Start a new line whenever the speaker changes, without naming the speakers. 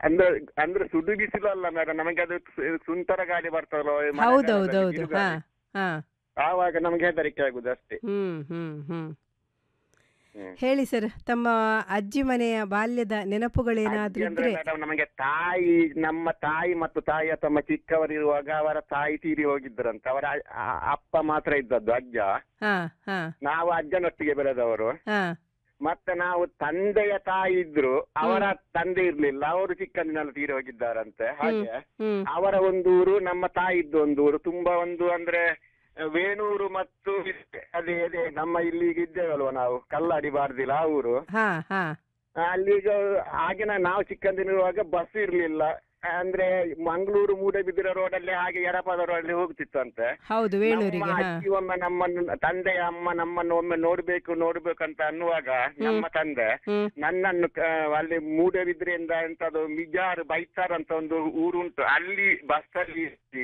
ಅಂದ್ರೆ ಅಂದ್ರೆ ಸುಡು ಬಿಸಿಲು ಅಲ್ಲ ಮೇಡಮ್ ನಮಗೆ ಅದು ಸು- ಸುಂಟರ ಗಾಳಿ ಬರ್ತದಲ್ಲ
ಹೌದೌದೌದು ಹಾ ಹಾ
ಆವಾಗ ನಮ್ಗೆ ಹೆದರಿಕೆ ಆಗುದು ಅಷ್ಟೇ
ಹ್ಮ್ ಹ್ಮ್ ಹ್ಮ್
ಹ್ಮ್.
ಹೇಳಿ ಸರ್ ತಮ್ಮ ಅಜ್ಜಿ ಮನೆಯ ಬಾಲ್ಯದ ನೆನಪುಗಳೇನಾದ್ರೂ
ಅಜ್ಜಿ ಅಂದ್ರೆ
ಇದ್ರೆ
ಮೇಡಮ್ ನಮಗೆ ತಾಯಿ ನಮ್ಮ ತಾಯಿ ಮತ್ತು ತಾಯಿಯ ತಮ್ಮ ಚಿಕ್ಕವರಿರುವಾಗ ಅವರ ತಾಯಿ ತೀರಿ ಹೋಗಿದ್ರಂತ ಅವರ ಅ- ಅ- ಅಪ್ಪ ಮಾತ್ರ ಇದ್ದದ್ದು ಅಜ್ಜ
ಹಾ ಹಾ
ನಾವು ಅಜ್ಜನೊಟ್ಟಿಗೆ ಬೆಳೆದವರು
ಹಾ
ಮತ್ತೆ ನಾವು ತಂದೆಯ ತಾಯಿ ಇದ್ರು ಅವರ ತಂದೆ ಇರ್ಲಿಲ್ಲ ಅವರು ಚಿಕ್ಕಂದಿನಲ್ಲಿ ತೀರಿ ಹೋಗಿದ್ದಾರಂತೆ ಹಾಗೆ
ಹ್ಮ್
ಅವರ ಒಂದು ಊರು ನಮ್ಮ ತಾಯಿದ್ದು ಒಂದು ಊರು ತುಂಬಾ ಒಂದು ಅಂದ್ರೆ ವೇಣೂರು ಮತ್ತು ಅದೇ ಅದೇ ನಮ್ಮ ಇಲ್ಲಿಗೆ ಇದ್ದೇವಲ್ವ ನಾವು ಕಲ್ಲಾಡಿ ಬಾರ್ದಿಲ್ಲ ಆ ಊರು
ಹಾ ಹಾ
ಅಲ್ಲಿಗ ಆಗಿನ ನಾವು ಚಿಕ್ಕಂದಿರುವಾಗ ಬಸ್ ಇರ್ಲಿಲ್ಲ ಅಂದ್ರೆ ಮಂಗಳೂರು ಮೂಡಬಿದಿರ ರೋಡಲ್ಲಿ ಹಾಗೆ ಎಡಪದ ರೋಡಲ್ಲಿ ಹೋಗ್ತಿತ್ತಂತೆ
ಹೌದು ವೇಣೂರಿಗೆ
ನಮ್ಮ
ಹಾ
ಅಜ್ಜಿ ಒಮ್ಮೆ ನಮ್ಮನ್ನು ತಂದೆಯ ಅಮ್ಮ ನಮ್ಮನ್ನು ಒಮ್ಮೆ ನೋಡ್ಬೇಕು ನೋಡ್ಬೇಕು ಅಂತ ಅನ್ನುವಾಗ ನಮ್ಮ ತಂದೆ
ಹ್ಮ್
ನನ್ನನ್ನು ಕ- ಅಲ್ಲಿ ಮೂಡಬಿದ್ರೆಯಿಂದ ಎಂತದು ಮಿಜಾರ್ ಬೈತಾರ್ ಅಂತ ಒಂದು ಊರುಂಟು ಅಲ್ಲಿ ಬಸ್ ಅಲ್ಲಿ